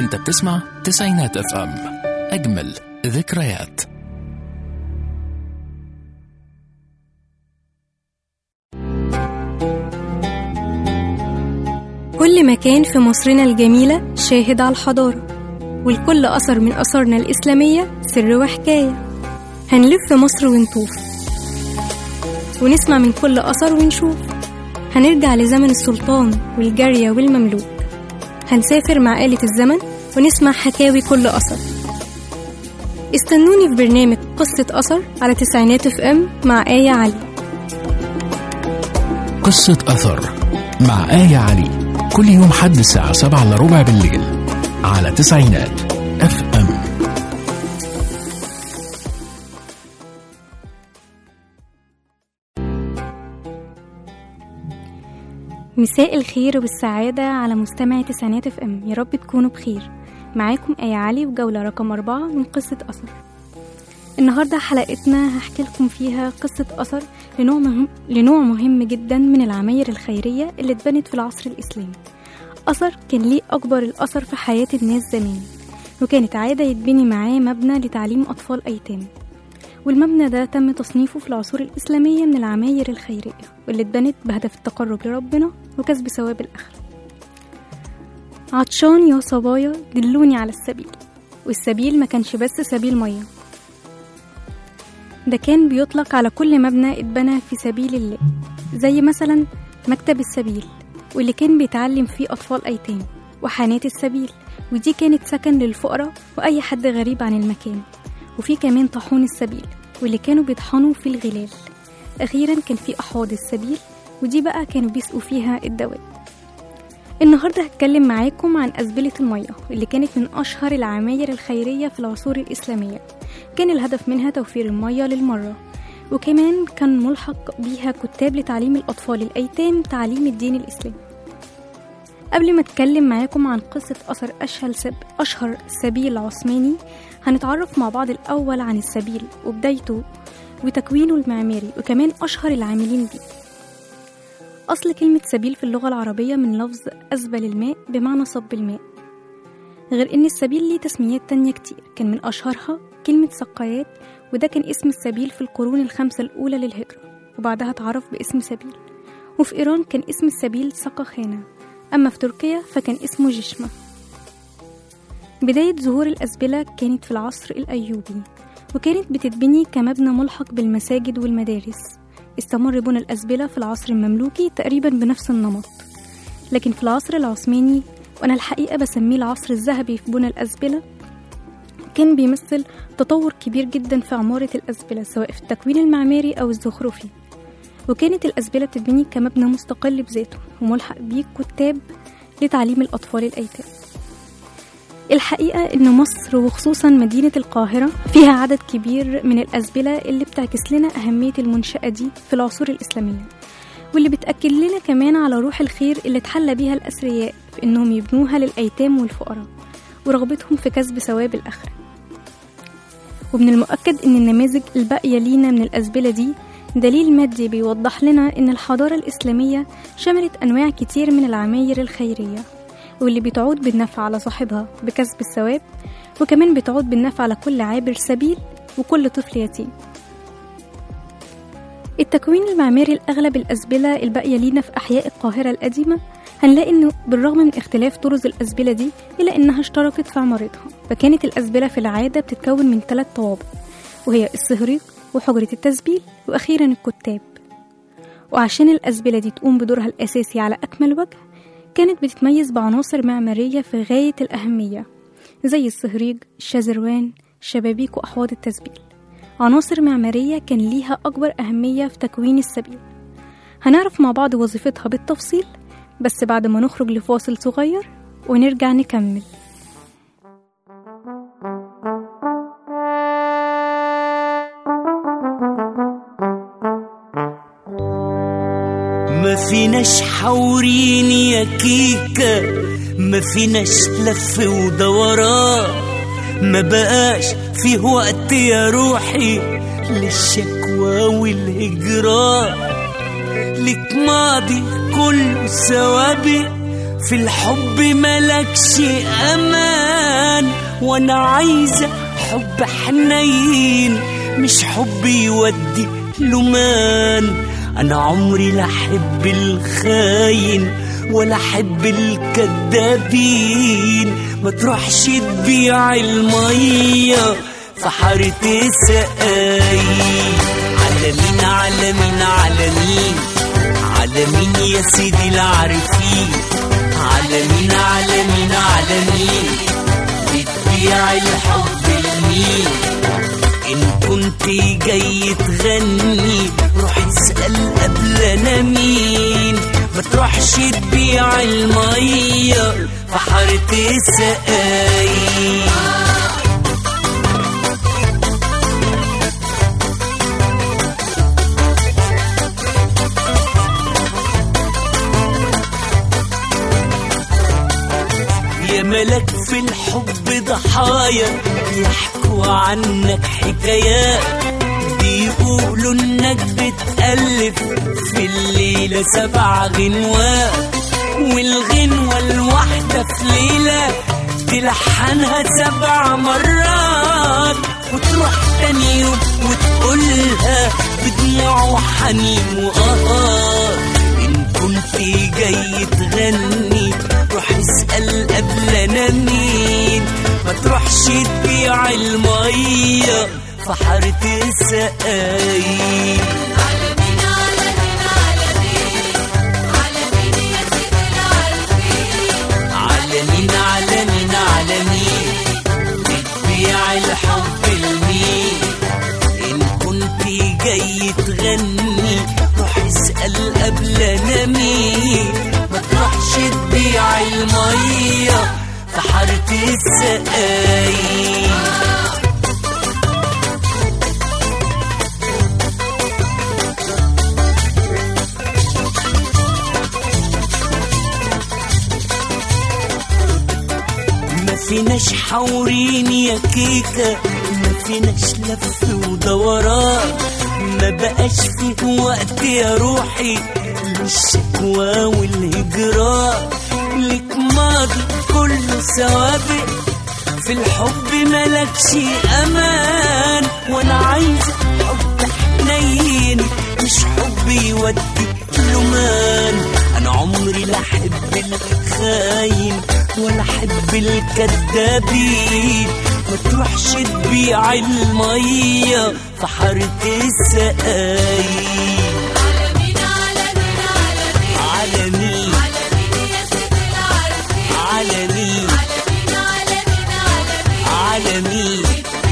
انت بتسمع تسعينات اف ام اجمل ذكريات كل مكان في مصرنا الجميلة شاهد على الحضارة والكل أثر من أثارنا الإسلامية سر وحكاية هنلف مصر ونطوف ونسمع من كل أثر ونشوف هنرجع لزمن السلطان والجارية والمملوك هنسافر مع آلة الزمن ونسمع حكاوي كل أثر استنوني في برنامج قصة أثر على تسعينات اف ام مع آية علي قصة أثر مع آية علي كل يوم حد الساعة سبعة إلا ربع بالليل على تسعينات اف ام مساء الخير والسعادة على مستمعي تسعينات اف ام يا رب تكونوا بخير معاكم آية علي وجولة رقم أربعة من قصة أثر النهاردة حلقتنا هحكي لكم فيها قصة أثر لنوع مهم, لنوع مهم جدا من العماير الخيرية اللي اتبنت في العصر الإسلامي أثر كان ليه أكبر الأثر في حياة الناس زمان وكانت عادة يتبني معاه مبنى لتعليم أطفال أيتام والمبنى ده تم تصنيفه في العصور الإسلامية من العماير الخيرية واللي اتبنت بهدف التقرب لربنا وكسب ثواب الآخرة عطشان يا صبايا دلوني على السبيل والسبيل ما كانش بس سبيل مية ده كان بيطلق على كل مبنى اتبنى في سبيل الله زي مثلا مكتب السبيل واللي كان بيتعلم فيه أطفال أيتام وحانات السبيل ودي كانت سكن للفقراء وأي حد غريب عن المكان وفي كمان طاحون السبيل واللي كانوا بيطحنوا في الغلال أخيرا كان في أحواض السبيل ودي بقى كانوا بيسقوا فيها الدواب النهاردة هتكلم معاكم عن أزبلة المية اللي كانت من أشهر العماير الخيرية في العصور الإسلامية كان الهدف منها توفير المية للمرة وكمان كان ملحق بيها كتاب لتعليم الأطفال الأيتام تعليم الدين الإسلامي قبل ما أتكلم معاكم عن قصة أثر أشهر, سب أشهر سبيل عثماني هنتعرف مع بعض الأول عن السبيل وبدايته وتكوينه المعماري وكمان أشهر العاملين بيه أصل كلمة سبيل في اللغة العربية من لفظ أزبل الماء بمعنى صب الماء غير إن السبيل ليه تسميات تانية كتير كان من أشهرها كلمة سقايات وده كان اسم السبيل في القرون الخمسة الأولى للهجرة وبعدها اتعرف باسم سبيل وفي إيران كان اسم السبيل سقاخانة أما في تركيا فكان اسمه جشمة بداية ظهور الأزبلة كانت في العصر الأيوبي وكانت بتتبني كمبنى ملحق بالمساجد والمدارس استمر بنى الأزبلة في العصر المملوكي تقريبا بنفس النمط لكن في العصر العثماني وأنا الحقيقة بسميه العصر الذهبي في بنى الأزبلة كان بيمثل تطور كبير جدا في عمارة الأزبلة سواء في التكوين المعماري أو الزخرفي وكانت الأزبلة بتتبني كمبنى مستقل بذاته وملحق بيه كتاب لتعليم الأطفال الأيتام الحقيقة إن مصر وخصوصا مدينة القاهرة فيها عدد كبير من الأزبلة اللي بتعكس لنا أهمية المنشأة دي في العصور الإسلامية واللي بتأكد لنا كمان على روح الخير اللي اتحلى بيها الأثرياء في إنهم يبنوها للأيتام والفقراء ورغبتهم في كسب ثواب الآخرة ومن المؤكد إن النماذج الباقية لينا من الأزبلة دي دليل مادي بيوضح لنا إن الحضارة الإسلامية شملت أنواع كتير من العماير الخيرية واللي بتعود بالنفع على صاحبها بكسب الثواب وكمان بتعود بالنفع على كل عابر سبيل وكل طفل يتيم التكوين المعماري الأغلب الأزبلة الباقية لينا في أحياء القاهرة القديمة هنلاقي إنه بالرغم من اختلاف طرز الأزبلة دي إلا إنها اشتركت في عمارتها فكانت الأزبلة في العادة بتتكون من ثلاث طوابق وهي الصهريق وحجرة التسبيل وأخيرا الكتاب وعشان الأزبلة دي تقوم بدورها الأساسي على أكمل وجه كانت بتتميز بعناصر معمارية في غاية الأهمية زي الصهريج الشازروان الشبابيك وأحواض التسبيل عناصر معمارية كان ليها أكبر أهمية في تكوين السبيل هنعرف مع بعض وظيفتها بالتفصيل بس بعد ما نخرج لفاصل صغير ونرجع نكمل ما فيناش حورين يا كيكة ما فيناش لف ودوران ما بقاش فيه وقت يا روحي للشكوى والهجران لك ماضي كله سوابق في الحب ملكش امان وانا عايزة حب حنين مش حب يودي لمان انا عمري لا احب الخاين ولا احب الكدابين ما تروحش تبيع الميه في حارة السقاي على مين على مين على مين على مين يا سيدي العارفين على مين على مين على مين بتبيع الحب لمين إن كنت جاي تغني روح اسأل قبل أنا مين ما تروحش تبيع المية في حارة السقاي يا ملك في الحب ضحايا يحكوا عنك حكايات بيقولوا انك بتألف في الليلة سبع غنوات والغنوة الواحدة في ليلة تلحنها سبع مرات وتروح تاني يوم وتقولها بدموع وحنين وقهار إن كنت جاي تغني روح اسأل قبل أنا مين ما تروحش تبيع المية في حارة السقاي على مين على مين على مين بتبيع الحب لمين إن كنت جاي تغني روح اسأل قبل أنا مين ما تروحش تبيع المية في حارة السقاي ما فيناش حورين يا كيكة ما فيناش لف ودوران ما بقاش فيه وقت يا روحي للشكوى والهجران لك ماضي كله سوابق في الحب ملكش امان وانا عايزة حب حنين مش حب يودي لمان انا عمري لا احب الخاين ولا احب الكدابين ما تروحش تبيع الميه في حارة السقاي على مين على مين على مين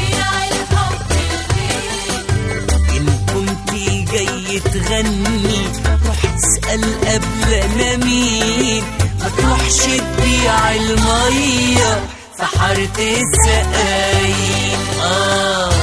إن كنت جاي تغني روح اسأل قبل أنا مين ما تروحش تبيع المية في حارة السقاي آه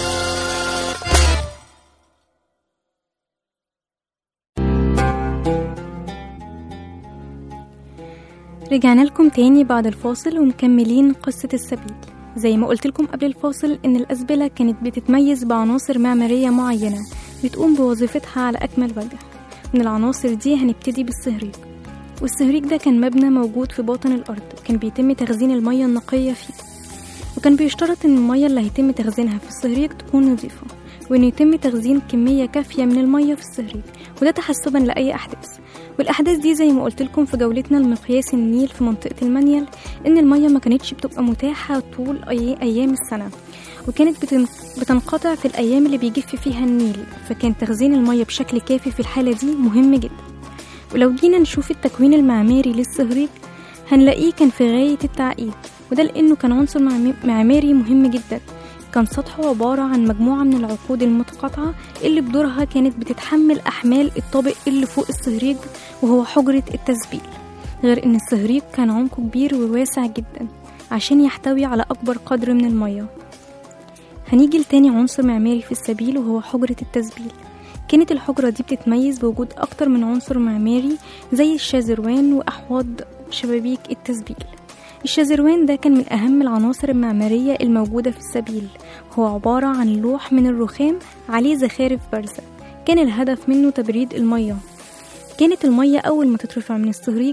رجعنا لكم تاني بعد الفاصل ومكملين قصة السبيل زي ما قلت لكم قبل الفاصل إن الأسبلة كانت بتتميز بعناصر معمارية معينة بتقوم بوظيفتها على أكمل وجه من العناصر دي هنبتدي بالسهريج والسهريج ده كان مبنى موجود في باطن الأرض وكان بيتم تخزين المية النقية فيه وكان بيشترط إن المية اللي هيتم تخزينها في السهريج تكون نظيفة وإن يتم تخزين كمية كافية من المية في السهريج وده تحسبا لأي أحداث والأحداث دي زي ما قلت لكم في جولتنا لمقياس النيل في منطقة المنيل إن المية ما كانتش بتبقى متاحة طول أي أيام السنة وكانت بتن- بتنقطع في الأيام اللي بيجف فيها النيل فكان تخزين المية بشكل كافي في الحالة دي مهم جدا ولو جينا نشوف التكوين المعماري للصهريج هنلاقيه كان في غاية التعقيد وده لأنه كان عنصر معم- معماري مهم جدا كان سطحه عبارة عن مجموعة من العقود المتقاطعة اللي بدورها كانت بتتحمل أحمال الطابق اللي فوق الصهريج وهو حجرة التسبيل غير إن الصهريج كان عمقه كبير وواسع جدا عشان يحتوي على أكبر قدر من المياه هنيجي لتاني عنصر معماري في السبيل وهو حجرة التسبيل كانت الحجرة دي بتتميز بوجود أكتر من عنصر معماري زي الشازروان وأحواض شبابيك التسبيل الشازروان ده كان من أهم العناصر المعمارية الموجودة في السبيل هو عبارة عن لوح من الرخام عليه زخارف بارزة كان الهدف منه تبريد المياه كانت المية أول ما تترفع من الصهريج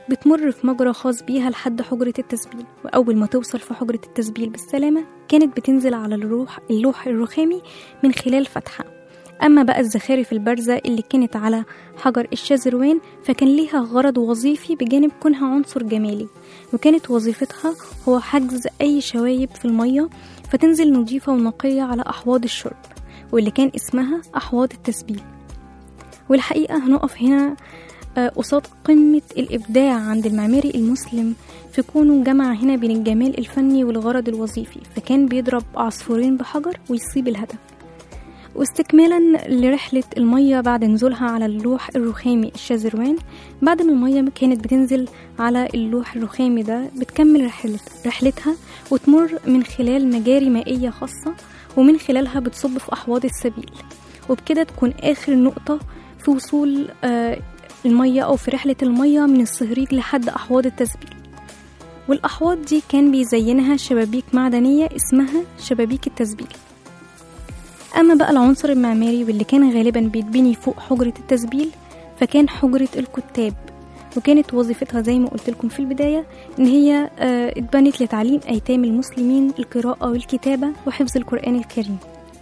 بتمر في مجرى خاص بيها لحد حجرة التسبيل وأول ما توصل في حجرة التسبيل بالسلامة كانت بتنزل على الروح اللوح الرخامي من خلال فتحة أما بقى الزخارف البارزة اللي كانت على حجر الشازروان فكان ليها غرض وظيفي بجانب كونها عنصر جمالي وكانت وظيفتها هو حجز أي شوايب في المية فتنزل نظيفة ونقية على أحواض الشرب واللي كان اسمها أحواض التسبيل والحقيقة هنقف هنا آه، قصاد قمة الإبداع عند المعماري المسلم في كونه جمع هنا بين الجمال الفني والغرض الوظيفي فكان بيضرب عصفورين بحجر ويصيب الهدف واستكمالا لرحلة المية بعد نزولها على اللوح الرخامي الشازروان بعد ما المية كانت بتنزل على اللوح الرخامي ده بتكمل رحلت رحلتها وتمر من خلال مجاري مائية خاصة ومن خلالها بتصب في أحواض السبيل وبكده تكون آخر نقطة في وصول آه، المية أو في رحلة المية من الصهريج لحد أحواض التسبيل والأحواض دي كان بيزينها شبابيك معدنية اسمها شبابيك التسبيل أما بقى العنصر المعماري واللي كان غالبا بيتبني فوق حجرة التسبيل فكان حجرة الكتاب وكانت وظيفتها زي ما قلت لكم في البداية إن هي آه، اتبنت لتعليم أيتام المسلمين القراءة والكتابة وحفظ القرآن الكريم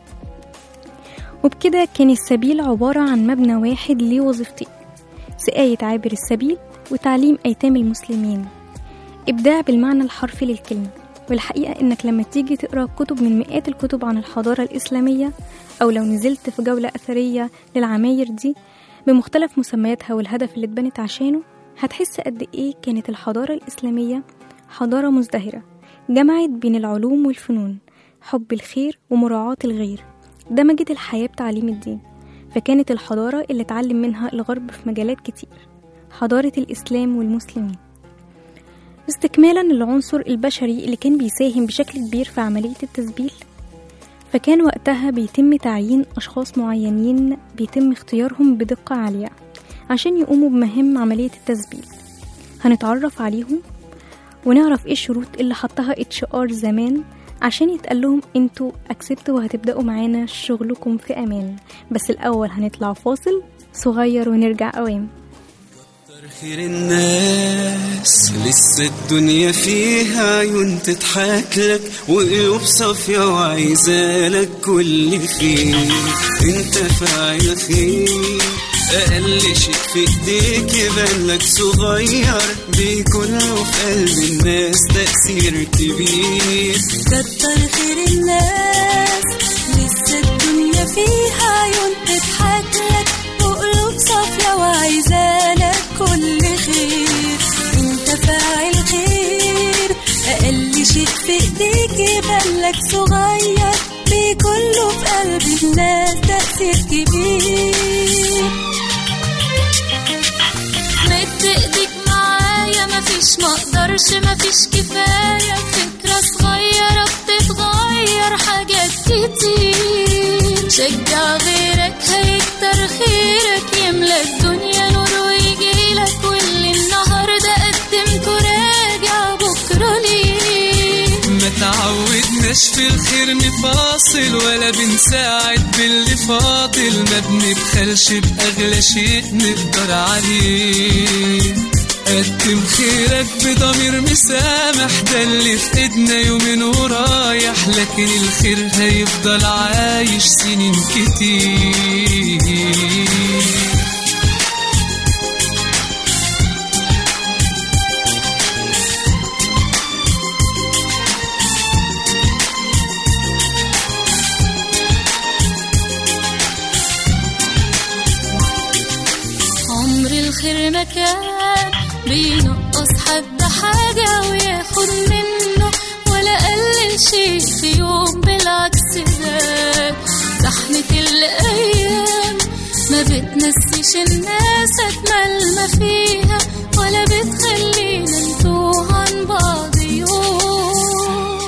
وبكده كان السبيل عبارة عن مبنى واحد ليه وظيفتين سقاية عابر السبيل وتعليم أيتام المسلمين إبداع بالمعنى الحرفي للكلمة والحقيقة إنك لما تيجي تقرأ كتب من مئات الكتب عن الحضارة الإسلامية أو لو نزلت في جولة أثرية للعماير دي بمختلف مسمياتها والهدف اللي اتبنت عشانه هتحس قد إيه كانت الحضارة الإسلامية حضارة مزدهرة جمعت بين العلوم والفنون حب الخير ومراعاة الغير دمجت الحياة بتعليم الدين فكانت الحضارة اللي اتعلم منها الغرب في مجالات كتير حضارة الإسلام والمسلمين استكمالا للعنصر البشري اللي كان بيساهم بشكل كبير في عملية التسبيل فكان وقتها بيتم تعيين أشخاص معينين بيتم اختيارهم بدقة عالية عشان يقوموا بمهام عملية التسبيل هنتعرف عليهم ونعرف ايه الشروط اللي حطها اتش ار زمان عشان يتقال لهم انتوا اكسبتوا وهتبدأوا معانا شغلكم في امان بس الاول هنطلع فاصل صغير ونرجع اوام كتر خير الناس لسه الدنيا فيها عيون تضحك لك وقلوب صافية وعايزالك كل خير انت فاعل خير أقل شيء في ايديك يبان لك صغير بيكون له في قلب الناس تأثير كبير كتر خير الناس لسه الدنيا فيها عيون تضحك لك وقلوب صافية وعايزالك كل خير انت فاعل خير أقل شيء في ايديك يبان لك صغير بيكون له في قلب الناس تأثير كبير مد ايديك معايا مفيش مقدرش مفيش كفاية فكرة صغيرة بتتغير حاجات كتير شجع غيرك هيكتر خيرك يملى الدنيا نور ويجيلك واللي النهاردة قدمته راجع بكرة ليه ما تعودناش في الخير نفاصل ولا بنساعد باللي فاضل ما بنبخلش بأغلى شيء نقدر عليه قدم خيرك بضمير مسامح ده اللي في ايدنا يومين ورايح لكن الخير هيفضل عايش سنين كتير عمر الخير ما كان بينقص حد حاجة وياخد منه ولا قلل شيء في يوم بالعكس زاد زحمة الأيام ما بتنسيش الناس أجمل ما فيها ولا بتخلينا نتوه عن بعض يوم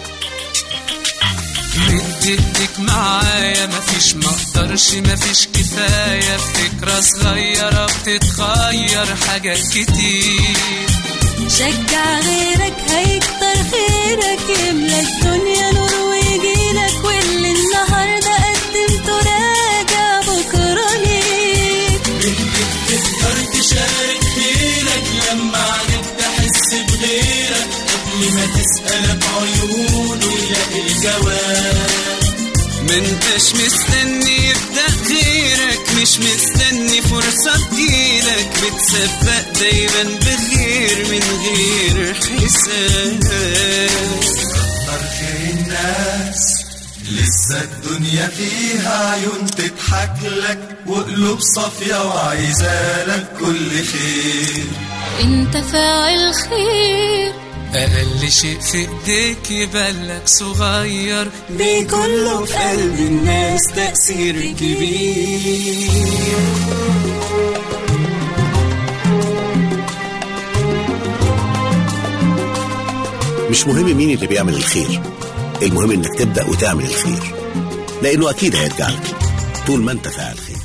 مد ايدك معايا مفيش مقدرش مفيش كفاية فكرة صغيرة بتتغير حاجات كتير شجع غيرك هيكتر خيرك يملى الدنيا نور ويجيلك واللي النهارده قدمته راجع بكره ليك تقدر تشارك خيرك لما ما تسألك عيونه يلاقي الجواب ما انتش مستني يبدأ غيرك مش مستني فرصة تجيلك بتسبق دايما بخير من غير حساب كتر خير الناس لسه الدنيا فيها عيون تضحك لك وقلوب صافية وعايزالك كل خير انت فاعل خير أقل شيء في إيديك يبلك صغير بيكون له في قلب الناس تأثير كبير مش مهم مين اللي بيعمل الخير المهم انك تبدأ وتعمل الخير لانه اكيد هيرجع لك طول ما انت فاعل خير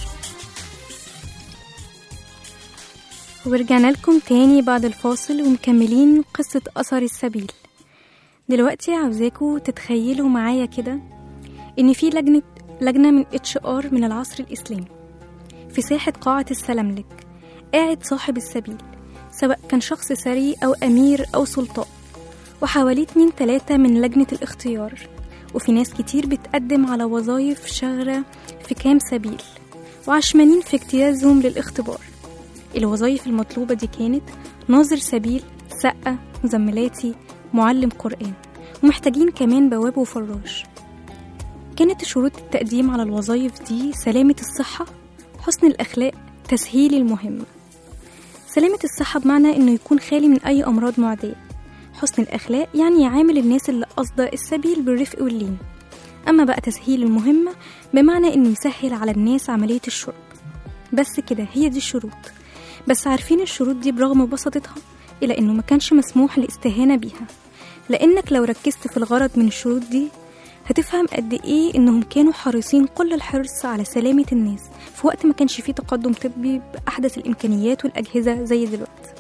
ورجعنا لكم تاني بعد الفاصل ومكملين قصة أثر السبيل دلوقتي عاوزاكوا تتخيلوا معايا كده إن في لجنة لجنة من اتش ار من العصر الإسلامي في ساحة قاعة السلاملك قاعد صاحب السبيل سواء كان شخص ثري أو أمير أو سلطان وحواليه اتنين تلاتة من لجنة الاختيار وفي ناس كتير بتقدم على وظايف شاغرة في كام سبيل وعشمانين في اجتيازهم للاختبار الوظائف المطلوبة دي كانت ناظر سبيل سقة مزملاتي معلم قرآن ومحتاجين كمان بواب وفراش كانت شروط التقديم على الوظائف دي سلامة الصحة حسن الأخلاق تسهيل المهمة سلامة الصحة بمعنى إنه يكون خالي من أي أمراض معدية حسن الأخلاق يعني يعامل الناس اللي قصده السبيل بالرفق واللين أما بقى تسهيل المهمة بمعنى إنه يسهل على الناس عملية الشرب بس كده هي دي الشروط بس عارفين الشروط دي برغم بساطتها إلا إنه ما كانش مسموح الاستهانة بيها لأنك لو ركزت في الغرض من الشروط دي هتفهم قد إيه إنهم كانوا حريصين كل الحرص على سلامة الناس في وقت ما كانش فيه تقدم طبي بأحدث الإمكانيات والأجهزة زي دلوقتي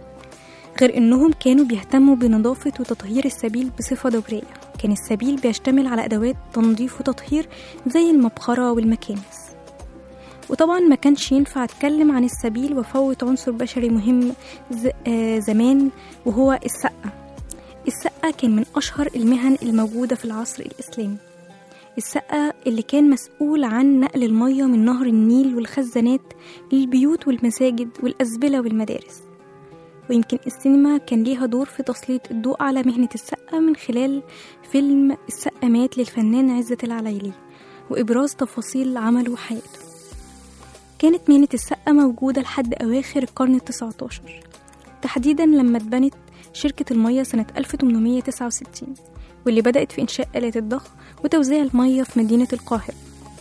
غير إنهم كانوا بيهتموا بنظافة وتطهير السبيل بصفة دورية كان السبيل بيشتمل على أدوات تنظيف وتطهير زي المبخرة والمكانس وطبعا ما كانش ينفع اتكلم عن السبيل وافوت عنصر بشري مهم ز... آه زمان وهو السقة السقة كان من أشهر المهن الموجودة في العصر الإسلامي السقة اللي كان مسؤول عن نقل المية من نهر النيل والخزانات للبيوت والمساجد والأزبلة والمدارس ويمكن السينما كان ليها دور في تسليط الضوء على مهنة السقة من خلال فيلم السقة مات للفنان عزت العلايلي وإبراز تفاصيل عمله وحياته كانت مهنة السقة موجودة لحد أواخر القرن التسعة عشر تحديدا لما اتبنت شركة المية سنة 1869 واللي بدأت في إنشاء آلات الضخ وتوزيع المية في مدينة القاهرة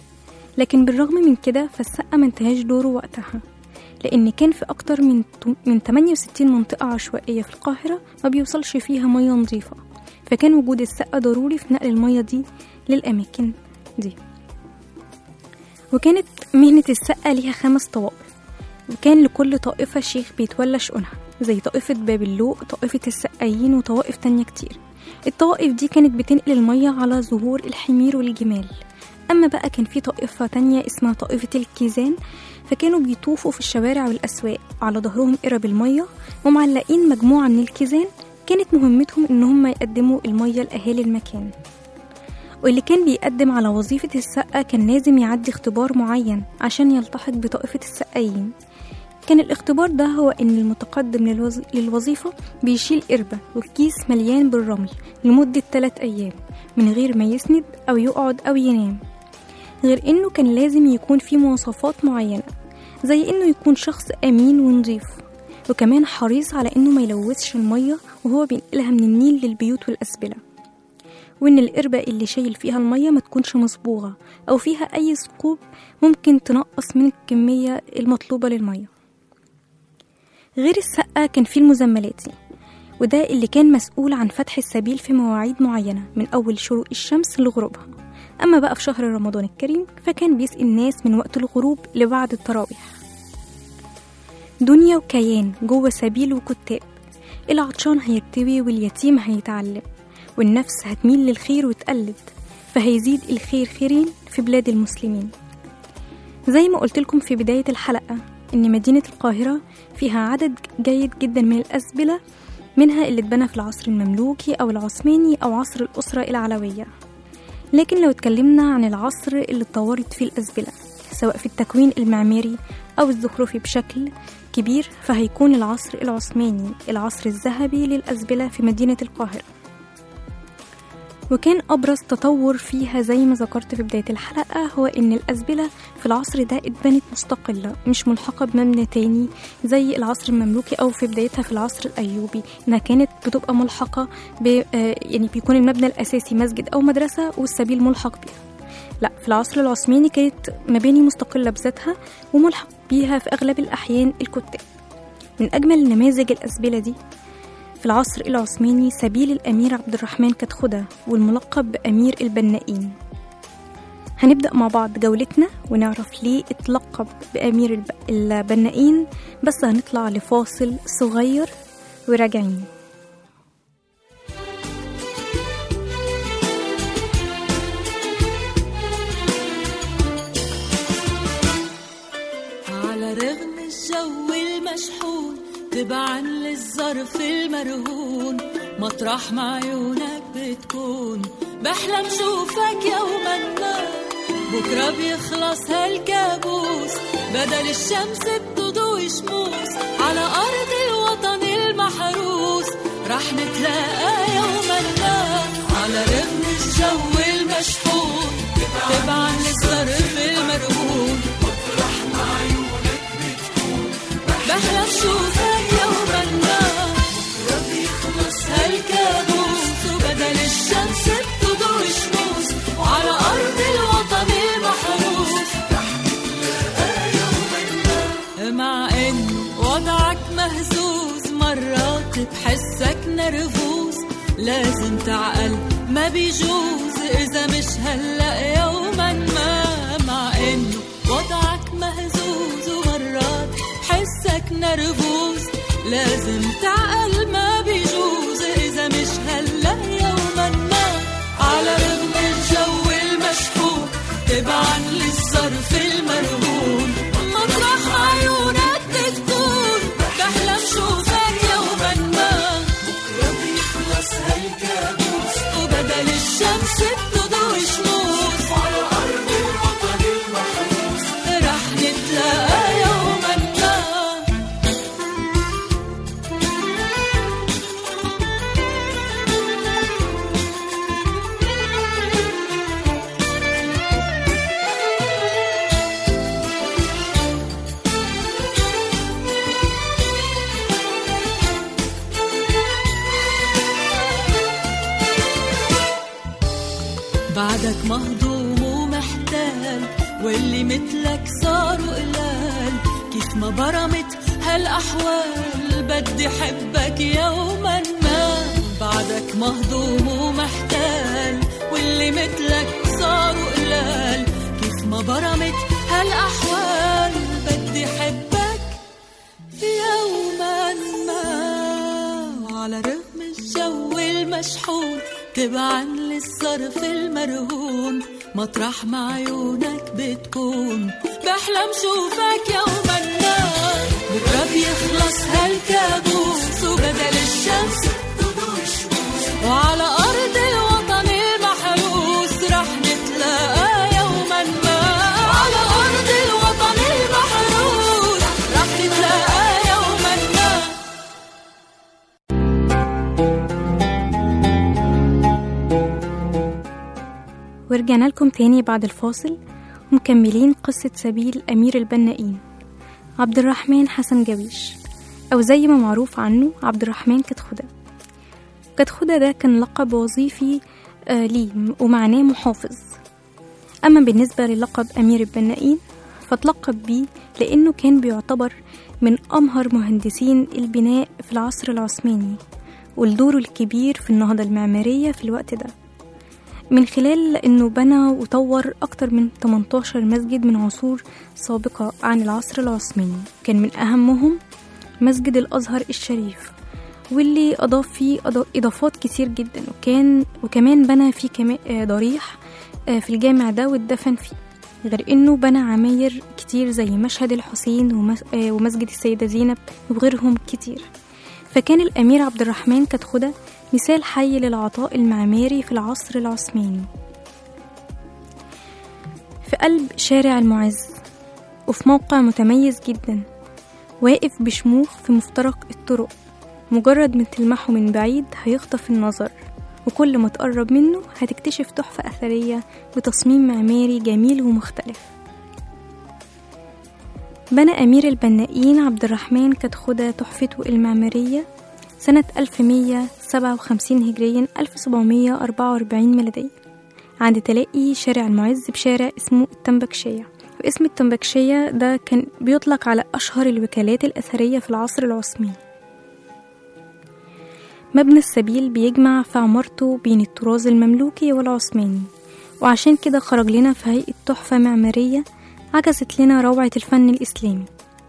لكن بالرغم من كده فالسقة ما انتهاش دوره وقتها لأن كان في أكتر من من 68 منطقة عشوائية في القاهرة ما بيوصلش فيها مية نظيفة فكان وجود السقة ضروري في نقل المية دي للأماكن دي وكانت مهنة السقة ليها خمس طوائف وكان لكل طائفة شيخ بيتولى شؤونها زي طائفة باب اللوق طائفة السقايين وطوائف تانية كتير الطوائف دي كانت بتنقل المية على ظهور الحمير والجمال أما بقى كان في طائفة تانية اسمها طائفة الكيزان فكانوا بيطوفوا في الشوارع والأسواق على ظهرهم قرب المية ومعلقين مجموعة من الكيزان كانت مهمتهم إن هم يقدموا المية لأهالي المكان واللي كان بيقدم على وظيفة السقة كان لازم يعدي اختبار معين عشان يلتحق بطائفة السقايين كان الاختبار ده هو إن المتقدم للوظ... للوظيفة بيشيل قربة وكيس مليان بالرمل لمدة 3 أيام من غير ما يسند أو يقعد أو ينام غير إنه كان لازم يكون في مواصفات معينة زي إنه يكون شخص أمين ونظيف وكمان حريص على إنه ما يلوثش المية وهو بينقلها من النيل للبيوت والأسبلة وإن القربة اللي شايل فيها المية ما تكونش مصبوغة أو فيها أي ثقوب ممكن تنقص من الكمية المطلوبة للمية غير السقة كان فيه المزملاتي وده اللي كان مسؤول عن فتح السبيل في مواعيد معينة من أول شروق الشمس لغروبها أما بقى في شهر رمضان الكريم فكان بيسقي الناس من وقت الغروب لبعد التراويح دنيا وكيان جوه سبيل وكتاب العطشان هيرتوي واليتيم هيتعلم والنفس هتميل للخير وتقلد فهيزيد الخير خيرين في بلاد المسلمين زي ما قلت لكم في بداية الحلقة إن مدينة القاهرة فيها عدد جيد جدا من الأزبلة منها اللي اتبنى في العصر المملوكي أو العثماني أو عصر الأسرة العلوية لكن لو اتكلمنا عن العصر اللي اتطورت فيه الأسبلة سواء في التكوين المعماري أو الزخرفي بشكل كبير فهيكون العصر العثماني العصر الذهبي للأسبلة في مدينة القاهرة وكان أبرز تطور فيها زي ما ذكرت في بداية الحلقة هو إن الأسبلة في العصر ده اتبنت مستقلة مش ملحقة بمبنى تاني زي العصر المملوكي أو في بدايتها في العصر الأيوبي إنها كانت بتبقى ملحقة ب آه، يعني بيكون المبنى الأساسي مسجد أو مدرسة والسبيل ملحق بيها لا في العصر العثماني كانت مباني مستقلة بذاتها وملحق بيها في أغلب الأحيان الكتاب من أجمل نماذج الأسبلة دي في العصر العثماني سبيل الأمير عبد الرحمن كتخدة والملقب بأمير البنائين هنبدأ مع بعض جولتنا ونعرف ليه اتلقب بأمير الب- البنائين بس هنطلع لفاصل صغير وراجعين على رغم الجو المشحون تبعا للظرف المرهون مطرح ما عيونك بتكون بحلم شوفك يوما ما بكرة بيخلص هالكابوس بدل الشمس بتضوي شموس على أرض الوطن المحروس رح نتلاقى يوما ما على رغم الجو المشحون تبعا للظرف المرهون بحلم شوفك يوما ما بيخلص هالكابوس وبدل الشمس بتضوي شموس وعلى أرض الوطن المحروس مع إن وضعك مهزوز مرات بحسك نرفوز لازم تعقل ما بيجوز إذا مش هلأ يوما ما مع إنه وضعك مهزوز ومرات بحسك نرفوز لازم تعقل ما بيجوز إذا مش هلأ يوما ما على رغم الجو المشحون تبعا للظرف المرهون مطرح عيونك بتكون بحلم شوفك يوما ما بكرة بيخلص هالكابوس وبدل الشمس بتضوي شموس على أرض الوطن المحروس رح نتلاقى يوما ما بعدك مهضوم ومحتال واللي مثلك صاروا قلال كيف ما برمت هالأحوال بدي حبك يوما ما بعدك مهضوم ومحتال واللي مثلك صاروا قلال كيف ما برمت هالأحوال بدي حبك يوما ما وعلى رغم الجو المشحون تبعا للظرف المرهون مطرح ما عيونك بتكون بحلم شوفك يوما ما بكرة بيخلص هالكابوس وبدل الشمس تضوي شموس وعلى أرض الوطن المحروس رح نتلاقى يوما ما على أرض الوطن المحروس رح نتلاقى يوما ما ورجعنا لكم تاني بعد الفاصل ومكملين قصة سبيل أمير البنائين عبد الرحمن حسن جويش أو زي ما معروف عنه عبد الرحمن كتخدة كتخدة ده كان لقب وظيفي آه ليه ومعناه محافظ أما بالنسبة للقب أمير البنائين فتلقب بيه لأنه كان بيعتبر من أمهر مهندسين البناء في العصر العثماني ولدوره الكبير في النهضة المعمارية في الوقت ده من خلال انه بنى وطور اكتر من 18 مسجد من عصور سابقة عن العصر العثماني كان من اهمهم مسجد الازهر الشريف واللي اضاف فيه أضا- اضافات كتير جدا وكان وكمان بنى فيه كما- آه، ضريح آه، في الجامع ده واتدفن فيه غير انه بنى عماير كتير زي مشهد الحسين ومس- آه، ومسجد السيدة زينب وغيرهم كتير فكان الأمير عبد الرحمن كتخدة مثال حي للعطاء المعماري في العصر العثماني في قلب شارع المعز وفي موقع متميز جدا واقف بشموخ في مفترق الطرق مجرد ما تلمحه من بعيد هيخطف النظر وكل ما تقرب منه هتكتشف تحفة أثرية بتصميم معماري جميل ومختلف بنى أمير البنائين عبد الرحمن كتخدة تحفته المعمارية سنة 1157 هجريا 1744 ميلاديا عند تلاقي شارع المعز بشارع اسمه التنبكشية واسم التنبكشية ده كان بيطلق على أشهر الوكالات الأثرية في العصر العثماني مبنى السبيل بيجمع في عمارته بين الطراز المملوكي والعثماني وعشان كده خرج لنا في هيئة تحفة معمارية عكست لنا روعة الفن الإسلامي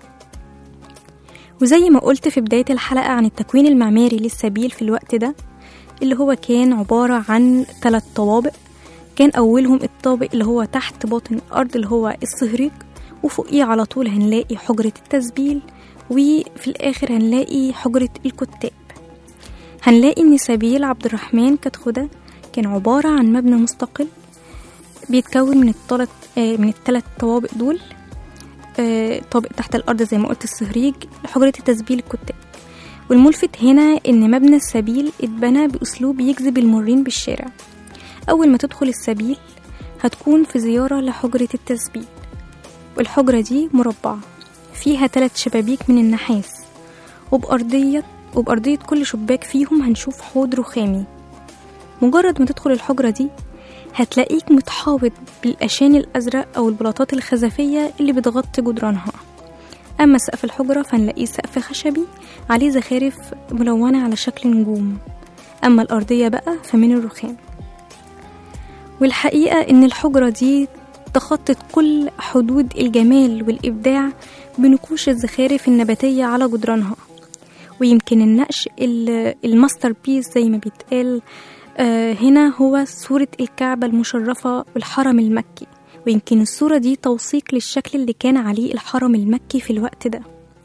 وزي ما قلت في بداية الحلقة عن التكوين المعماري للسبيل في الوقت ده اللي هو كان عبارة عن ثلاث طوابق كان أولهم الطابق اللي هو تحت باطن الأرض اللي هو الصهريج وفوقيه على طول هنلاقي حجرة التسبيل وفي الآخر هنلاقي حجرة الكتاب هنلاقي إن سبيل عبد الرحمن كتخدة كان عبارة عن مبنى مستقل بيتكون من الثلاث من الثلاث طوابق دول آه، طابق تحت الأرض زي ما قلت الصهريج حجرة التسبيل الكتاب والملفت هنا إن مبنى السبيل اتبنى بأسلوب يجذب المرين بالشارع أول ما تدخل السبيل هتكون في زيارة لحجرة التسبيل والحجرة دي مربعة فيها ثلاث شبابيك من النحاس وبأرضية وبأرضية كل شباك فيهم هنشوف حوض رخامي مجرد ما تدخل الحجرة دي هتلاقيك متحاوط بالأشان الأزرق أو البلاطات الخزفية اللي بتغطي جدرانها أما سقف الحجرة فنلاقيه سقف خشبي عليه زخارف ملونة على شكل نجوم أما الأرضية بقى فمن الرخام والحقيقة إن الحجرة دي تخطت كل حدود الجمال والإبداع بنقوش الزخارف النباتية على جدرانها ويمكن النقش ال- الماستر بيس زي ما بيتقال آه، هنا هو صورة الكعبة المشرفة والحرم المكي ويمكن الصورة دي توثيق للشكل اللي كان عليه الحرم المكي في الوقت ده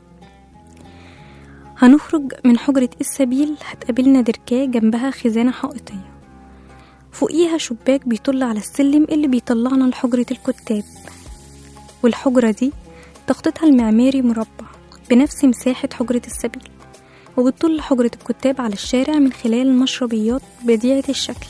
هنخرج من حجرة السبيل هتقابلنا دركاه جنبها خزانة حائطية فوقيها شباك بيطل على السلم اللي بيطلعنا لحجرة الكتاب والحجرة دي تخطيطها المعماري مربع بنفس مساحة حجرة السبيل وبتطل حجرة الكتاب على الشارع من خلال المشربيات بديعة الشكل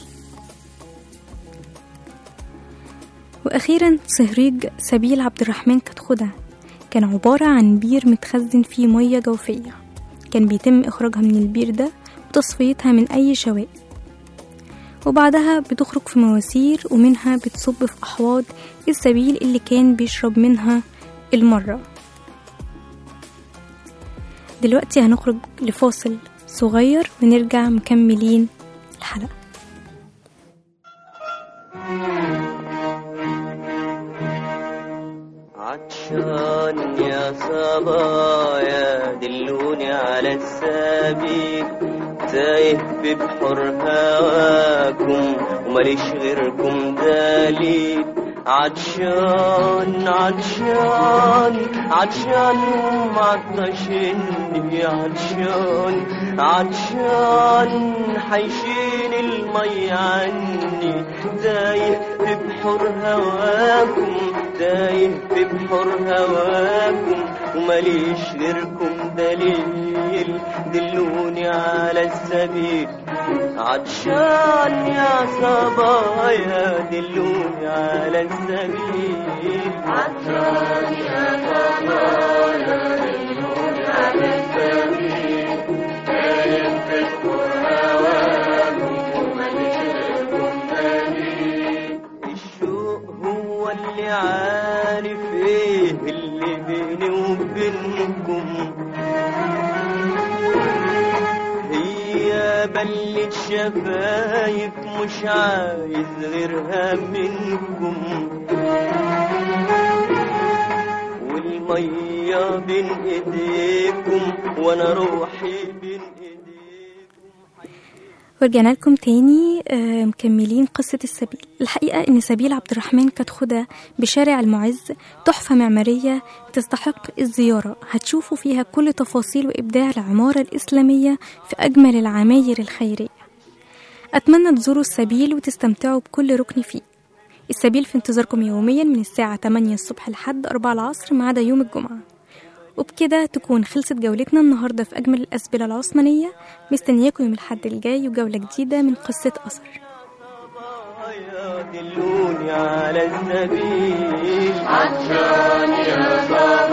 وأخيرا صهريج سبيل عبد الرحمن كتخدة كان عبارة عن بير متخزن فيه مية جوفية كان بيتم إخراجها من البير ده وتصفيتها من أي شوائب وبعدها بتخرج في مواسير ومنها بتصب في أحواض السبيل اللي كان بيشرب منها المرة دلوقتي هنخرج لفاصل صغير ونرجع مكملين الحلقة عطشان يا صبايا دلوني على السبيل تايه في بحر هواكم وماليش غيركم دليل عطشان عطشان عطشان معطشني عطشان عطشان حيشيل المي عني تايه في بحر هواكم تايه في بحر هواكم وماليش غيركم دليل دلوني على السبيل عطشان يا صبايا دلوني على السبيل عطشان يا صبايا دلوني على السبيل تايه في بحر هواكم وماليش غيركم دليل الشوق هو اللي عارف ايه اللي بيني وبينكم هي بلة شفايف مش عايز غيرها منكم والمية بين ايديكم وانا روحي بين ايديكم ورجعنا لكم تاني آه، مكملين قصة السبيل الحقيقة إن سبيل عبد الرحمن كتخدة بشارع المعز تحفة معمارية تستحق الزيارة هتشوفوا فيها كل تفاصيل وإبداع العمارة الإسلامية في أجمل العماير الخيرية أتمنى تزوروا السبيل وتستمتعوا بكل ركن فيه السبيل في انتظاركم يوميا من الساعة 8 الصبح لحد 4 العصر ما عدا يوم الجمعة وبكده تكون خلصت جولتنا النهاردة في أجمل الأسبلة العثمانية مستنياكم يوم الحد الجاي وجولة جديدة من قصة أثر دلوني على السبيل عطشان يا بابا